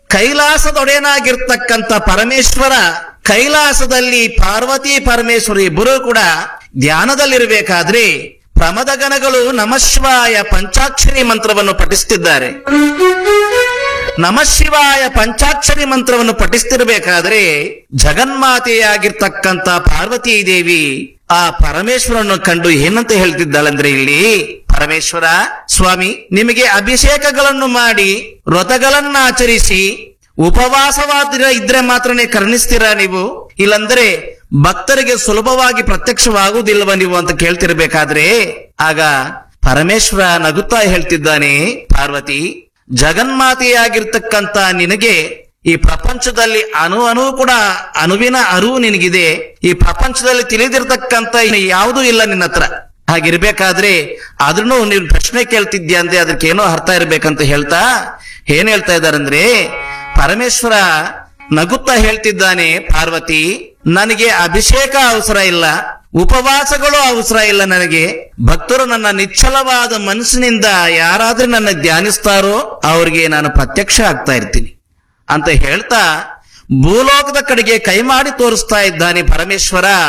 ಕೈಲಾಸದೊಡೆಯನಾಗಿರ್ತಕ್ಕಂಥ ಪರಮೇಶ್ವರ ಕೈಲಾಸದಲ್ಲಿ ಪಾರ್ವತಿ ಪರಮೇಶ್ವರ ಇಬ್ಬರು ಕೂಡ ಧ್ಯಾನದಲ್ಲಿರಬೇಕಾದ್ರೆ ಪ್ರಮದಗಣಗಳು ನಮಶಿವಾಯ ಪಂಚಾಕ್ಷರಿ ಮಂತ್ರವನ್ನು ಪಠಿಸುತ್ತಿದ್ದಾರೆ ನಮಶಿವಾಯ ಪಂಚಾಕ್ಷರಿ ಮಂತ್ರವನ್ನು ಪಠಿಸ್ತಿರ್ಬೇಕಾದ್ರೆ ಜಗನ್ಮಾತೆಯಾಗಿರ್ತಕ್ಕಂಥ ಪಾರ್ವತೀ ದೇವಿ ಆ ಪರಮೇಶ್ವರನ್ನು ಕಂಡು ಏನಂತ ಹೇಳ್ತಿದ್ದಾಳಂದ್ರೆ ಇಲ್ಲಿ ಪರಮೇಶ್ವರ ಸ್ವಾಮಿ ನಿಮಗೆ ಅಭಿಷೇಕಗಳನ್ನು ಮಾಡಿ ವ್ರತಗಳನ್ನ ಆಚರಿಸಿ ಉಪವಾಸವಾದ ಇದ್ರೆ ಮಾತ್ರನೇ ಕರುಣಿಸ್ತೀರಾ ನೀವು ಇಲ್ಲಂದ್ರೆ ಭಕ್ತರಿಗೆ ಸುಲಭವಾಗಿ ಪ್ರತ್ಯಕ್ಷವಾಗುವುದಿಲ್ವ ನೀವು ಅಂತ ಕೇಳ್ತಿರ್ಬೇಕಾದ್ರೆ ಆಗ ಪರಮೇಶ್ವರ ನಗುತ್ತಾ ಹೇಳ್ತಿದ್ದಾನೆ ಪಾರ್ವತಿ ಜಗನ್ಮಾತೆಯಾಗಿರ್ತಕ್ಕಂತ ನಿನಗೆ ಈ ಪ್ರಪಂಚದಲ್ಲಿ ಅಣು ಅಣು ಕೂಡ ಅಣುವಿನ ಅರಿವು ನಿನಗಿದೆ ಈ ಪ್ರಪಂಚದಲ್ಲಿ ತಿಳಿದಿರ್ತಕ್ಕಂತ ಯಾವುದೂ ಇಲ್ಲ ನಿನ್ನ ಹತ್ರ ಹಾಗಿರ್ಬೇಕಾದ್ರೆ ಅದನ್ನು ನೀನು ಪ್ರಶ್ನೆ ಕೇಳ್ತಿದ್ಯಾ ಅಂದ್ರೆ ಅದಕ್ಕೆ ಏನೋ ಅರ್ಥ ಇರ್ಬೇಕಂತ ಹೇಳ್ತಾ ಏನ್ ಹೇಳ್ತಾ ಇದ್ದಾರಂದ್ರೆ ಪರಮೇಶ್ವರ ನಗುತ್ತಾ ಹೇಳ್ತಿದ್ದಾನೆ ಪಾರ್ವತಿ ನನಗೆ ಅಭಿಷೇಕ ಅವಸರ ಇಲ್ಲ ಉಪವಾಸಗಳು ಅವಸರ ಇಲ್ಲ ನನಗೆ ಭಕ್ತರು ನನ್ನ ನಿಶ್ಚಲವಾದ ಮನಸ್ಸಿನಿಂದ ಯಾರಾದ್ರೂ ನನ್ನ ಧ್ಯಾನಿಸ್ತಾರೋ ಅವ್ರಿಗೆ ನಾನು ಪ್ರತ್ಯಕ್ಷ ಆಗ್ತಾ ಇರ್ತೀನಿ ಅಂತ ಹೇಳ್ತಾ ಭೂಲೋಕದ ಕಡೆಗೆ ಕೈ ಮಾಡಿ ತೋರಿಸ್ತಾ ಇದ್ದಾನೆ ಪರಮೇಶ್ವರ